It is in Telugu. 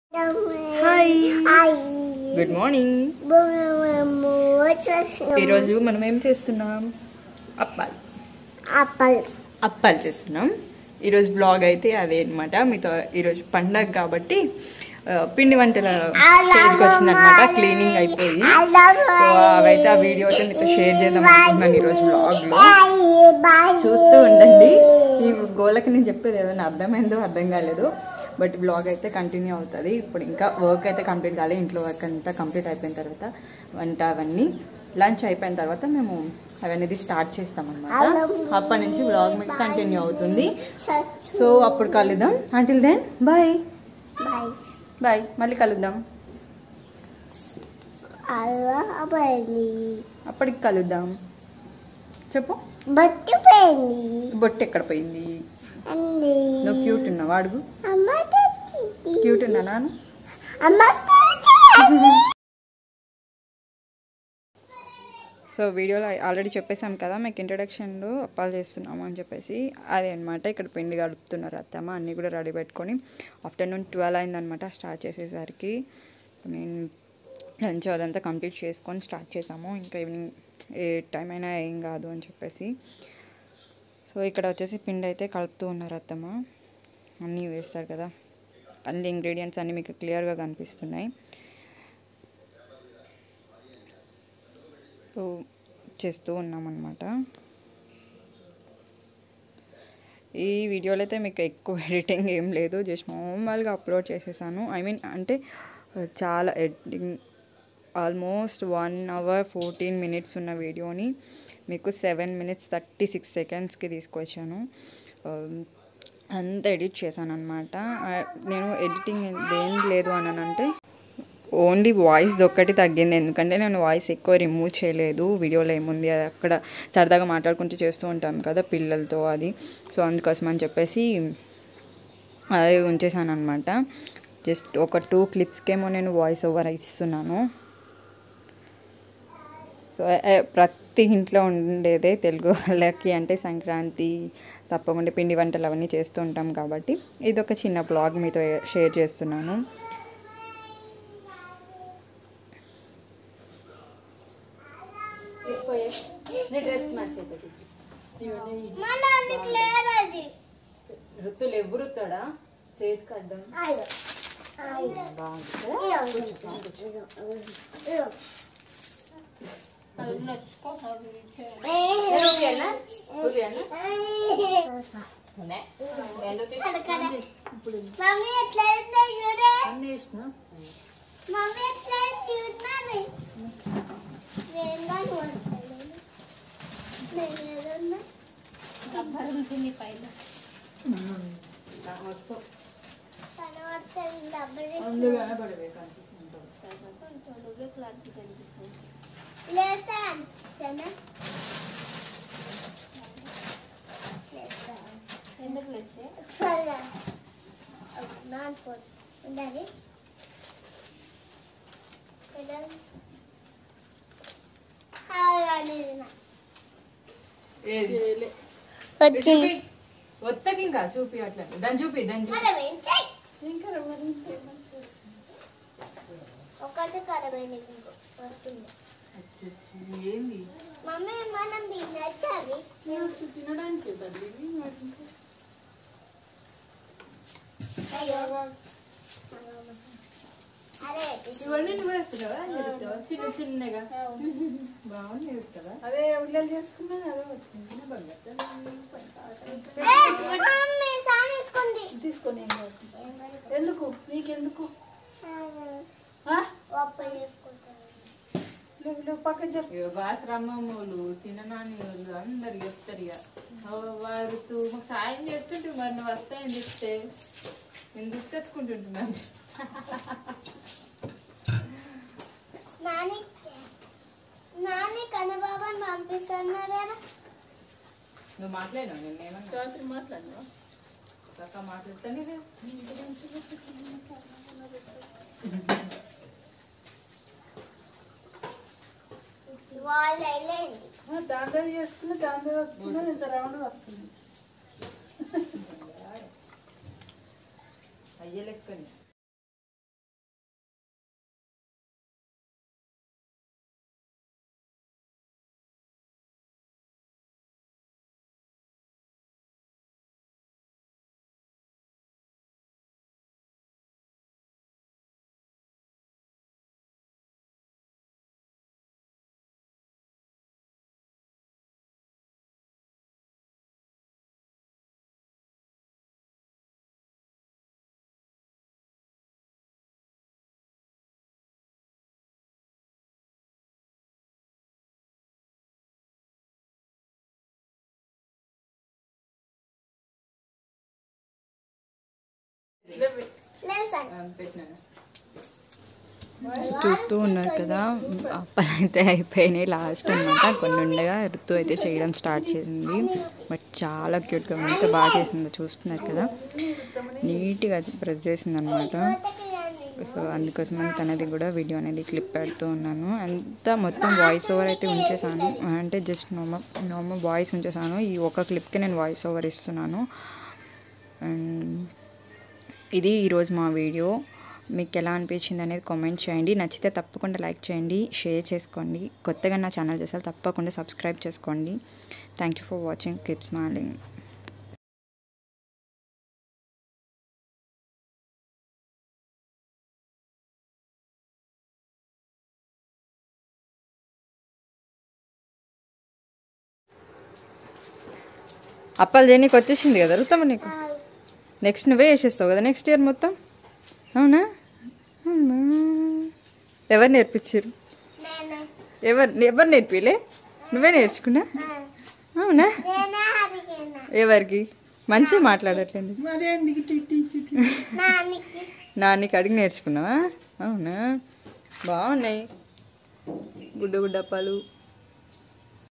హాయ్ గుడ్ మార్నింగ్ ఈరోజు మనం ఏం చేస్తున్నాం అప్పాలు అప్పల్ అప్పాలు చేస్తున్నాం ఈరోజు బ్లాగ్ అయితే అదే అనమాట మీతో ఈరోజు పండగ కాబట్టి ఆ, పిండి వంటల స్టేజ్కి వచ్చిందనమాట క్లీనింగ్ అయిపోయి సో అవైతే ఆ వీడియో అయితే మీతో షేర్ చేద్దాం అనుకుంటున్నాను ఈరోజు బ్లాగ్లో చూస్తూ ఉండండి ఈ గోలకి నేను చెప్పేది ఏదైనా అర్థమైందో అర్థం కాలేదు బట్ బ్లాగ్ అయితే కంటిన్యూ అవుతుంది ఇప్పుడు ఇంకా వర్క్ అయితే కంప్లీట్ కాలేదు ఇంట్లో వర్క్ అంతా కంప్లీట్ అయిపోయిన తర్వాత వంట అవన్నీ లంచ్ అయిపోయిన తర్వాత మేము అవన్నీ స్టార్ట్ చేస్తాం అనమాట అప్పటి నుంచి బ్లాగ్ మీకు కంటిన్యూ అవుతుంది సో అప్పుడు కలుద్దాం until then bye bye bye మళ్ళీ కలుద్దాం అలా పోయింది అప్పటికి కలుద్దాం చెప్పు బట్టి పోయింది బొట్టు ఎక్కడ పోయింది అండి నువ్వు క్యూట్ ఉన్నావు అడుగు అమ్మ తల్లి. క్యూట్ ఉన్నా నాను అమ్మ తల్లి. సో వీడియోలో ఆల్రెడీ చెప్పేసాం కదా మీకు ఇంట్రడక్షన్లో అప్పాలు చేస్తున్నాము అని చెప్పేసి అదే అనమాట ఇక్కడ పిండి గడుపుతున్నారు అత్తమ్మ అన్నీ కూడా రెడీ పెట్టుకొని ఆఫ్టర్నూన్ ట్వెల్వ్ అయిందనమాట స్టార్ట్ చేసేసరికి నేను లంచ్ అదంతా కంప్లీట్ చేసుకొని స్టార్ట్ చేసాము ఇంకా ఈవినింగ్ ఏ టైం అయినా ఏం కాదు అని చెప్పేసి సో ఇక్కడ వచ్చేసి పిండి అయితే కలుపుతూ ఉన్నారు అత్తమ్మ అన్నీ వేస్తారు కదా అన్ని ఇంగ్రీడియంట్స్ అన్నీ మీకు క్లియర్గా కనిపిస్తున్నాయి సో చేస్తూ ఉన్నామన్నమాట ఈ వీడియోలో అయితే మీకు ఎక్కువ ఎడిటింగ్ ఏం లేదు జస్ట్ నార్మల్గా అప్లోడ్ చేసేసాను ఐ మీన్ అంటే చాలా editing almost one hour fourteen minutes ఉన్న వీడియోని మీకు సెవెన్ మినిట్స్ థర్టీ సిక్స్ సెకండ్స్కి తీసుకొచ్చాను ఆ, అంత ఎడిట్ చేశాను అనమాట నేను ఎడిటింగ్ ఏం లేదు అని అంటే ఓన్లీ వాయిస్ ఒక్కటి తగ్గింది ఎందుకంటే నేను వాయిస్ ఎక్కువ రిమూవ్ చేయలేదు వీడియోలో ఏముంది అది అక్కడ సరదాగా మాట్లాడుకుంటూ చేస్తూ ఉంటాం కదా పిల్లలతో అది సో అందుకోసం అని చెప్పేసి అది ఉంచేసాను అనమాట జస్ట్ ఒక టూ క్లిప్స్కేమో నేను వాయిస్ ఓవర్ ఇస్తున్నాను సో ఏ, ప్రతి ఇంట్లో ఉండేదే తెలుగు వాళ్ళకి అంటే సంక్రాంతి తప్పకుండా పిండి వంటలు అవన్నీ చేస్తూ ఉంటాం కాబట్టి ఇది ఒక చిన్న బ్లాగ్ మీతో షేర్ చేస్తున్నాను మళ్ళా అందుకు లేదు అది. రుత్తులు ఎవరుతాడా చేతికి అడ్డం అయ్యో. అయ్యో. ఇదిగో. ఇదిగో. మమ్మీ ఎట్లా అయిందో చూడే మమ్మీ ఎట్లా అయింది చూడాలి వేంగా చూడలేదు నేను ఏదన్నా కనబడుతుంది డబ్బులు లేసా అనిపిస్తానా సరే నాన్ ఫోన్ ఉండాలి వచ్చింది ఒత్తకి ఇంకా చూపి అట్లా దాన్ని చూపి దాన్ని చూపి కరవేంచాయి ఒకటి కరవేంది ఇంకో వస్తుంది ఏంది మమ్మీ మనం తినచ్చా అవి అయ్యో అరే ఇవన్నీ నువ్వు వేస్తున్నావా నేర్పుతావా చిన్న చిన్నగా బాగుంది నేర్పుతావా అదే ఉల్లలు చేసుకున్నా అదే వచ్చింది ఏ, మమ్మీ సానేసుకుంది తీసుకొని ఏం కాదు, తీసుకో. ఎందుకు నీకెందుకు ఆ? పప్పు చేసుకుంటాను లేవు లేవు పక్కన చెప్పు ఇక బాసరమ్మమ్మ వాళ్ళు చిన్న నాని వాళ్ళు అందరు చెప్తారు ఇక ఓ వారు తూ- మాకు సాయం చేస్తుంటే మరి నువ్వు వస్తాయని చెప్తే నేను గుర్తెచ్చుకుంటుంటున్నాను నాని నాని కనబాబాని పంపిస్తున్నారు కదా నువ్వు మాట్లాడినావు నేను ఏమన్నా రాత్రి మాట్లాడినా కాక మాట్లాడుతానే లేవు. వాళ్ళు వెళ్ళండి దాంట్లో చేసుకున్నా దాంట్లో వస్తున్నా ఇంత రౌండ్ వస్తుంది అయ్యే లెక్కని లేదు సార్ చూస్తూ ఉన్నారు కదా అప్పలు అయితే అయిపోయినాయి లాస్ట్ అనమాట కొన్ని ఉండగా ఋతు అయితే చేయడం స్టార్ట్ చేసింది బట్ చాలా క్యూట్గా ఎంత బాగా చేసిందో చూస్తున్నారు కదా నీట్గా ప్రెస్ చేసింది అనమాట సో అందుకోసమని తనది కూడా వీడియో అనేది క్లిప్ పెడుతూ ఉన్నాను అంతా మొత్తం వాయిస్ ఓవర్ అయితే ఉంచేసాను అంటే జస్ట్ నార్మల్ నార్మల్ వాయిస్ ఉంచేసాను ఈ ఒక క్లిప్కి నేను వాయిస్ ఓవర్ ఇస్తున్నాను అండ్ ఇది ఈరోజు మా వీడియో మీకు ఎలా అనిపించింది అనేది కామెంట్ చేయండి నచ్చితే తప్పకుండా లైక్ చేయండి షేర్ చేసుకోండి కొత్తగా నా ఛానల్ చేస్తారు తప్పకుండా సబ్స్క్రైబ్ చేసుకోండి thank you for watching keep smiling అప్పాలు చేయనీకి వచ్చేసింది కదా రుతమ్మ నీకు నెక్స్ట్ నువ్వే వేసేస్తావు కదా నెక్స్ట్ ఇయర్ మొత్తం అవునా అవునా ఎవరు నేర్పించారు నేనే ఎవరు ఎవరు నేర్పిలే నువ్వే నేర్చుకున్నా అవునా నేనే అడిగినా ఎవరికి మంచిగా మాట్లాడట్లేదు నాన్నకి నాన్నకి అడిగి నేర్చుకున్నావా అవునా బాగున్నాయి గుడ్డ గుడ్డ అప్పాలు